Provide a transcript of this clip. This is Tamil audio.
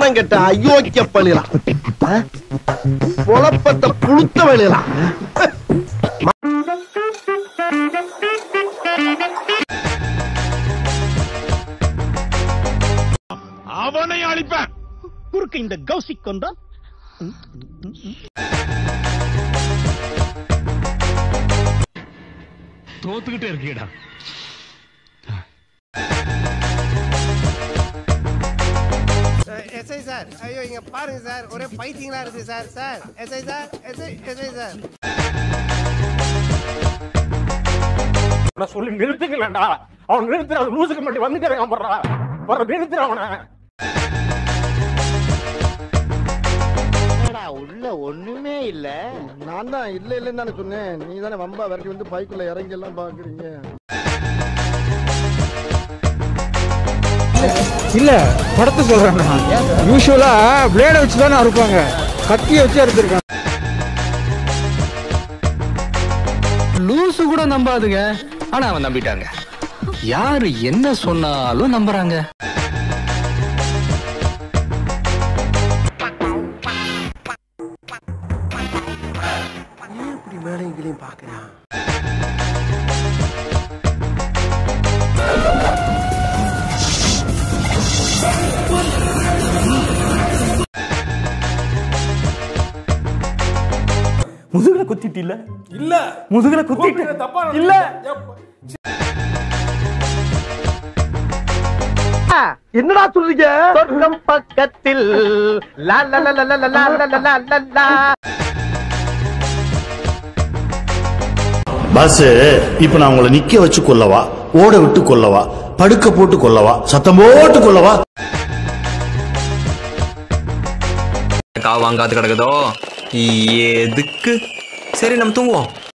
மானம் கெட்ட அயோக்கிய பழிலாம் பொழப்பத்தை புழுத்த வழிலாம் அவனை அழிப்பேன் குறுக்க இந்த கௌசிக் கொண்டா தோத்துக்கிட்டே இருக்கீடா எஸ்ஐ சார் ஐயோ இங்க பாருங்க சார் ஒரே பைத்தியங்களா இருக்கு sir sir SI sir SI SI sir நான் சொல்லி நிறுத்துக்கலடா அவன் நிறுத்துற லூசுக்கு மட்டும் வந்துட்டே இருக்கான் போடுறா போற நிறுத்துற அவனை உள்ள ஒண்ணுமே இல்ல நான் தான் இல்ல இல்லன்னு தானே சொன்னேன் நீ தானே வம்பா விரட்டி வந்து பைக்குள்ள இறங்கி எல்லாம் பாக்குறீங்க இல்ல படத்தை சொல்றேன் யூஸ்வலா பிளேட வச்சு தானே அறுப்பாங்க கத்திய வச்சு அறுத்திருக்காங்க லூசு கூட நம்பாதுங்க ஆனா அவன் நம்பிட்டாங்க யாரு என்ன சொன்னாலும் நம்புறாங்க இப்படி மேலையும் கீழையும் பாக்குறான் முதுகுல குத்திட்டு இல்ல இல்ல முதுகுல குத்திட்டு இல்ல என்னடா சொல்றீங்க சொர்க்கம் பக்கத்தில் லா லா லா லா லா லா லா லா லா லா லா பாஸ் இப்ப நான் உங்களை நிக்க வச்சு கொல்லவா ஓட விட்டு கொல்லவா படுக்க போட்டு கொல்லவா சத்தம் போட்டு கொல்லவா கா வாங்காது கிடக்குதோ எதுக்கு சரி நம்ம தூங்குவோம்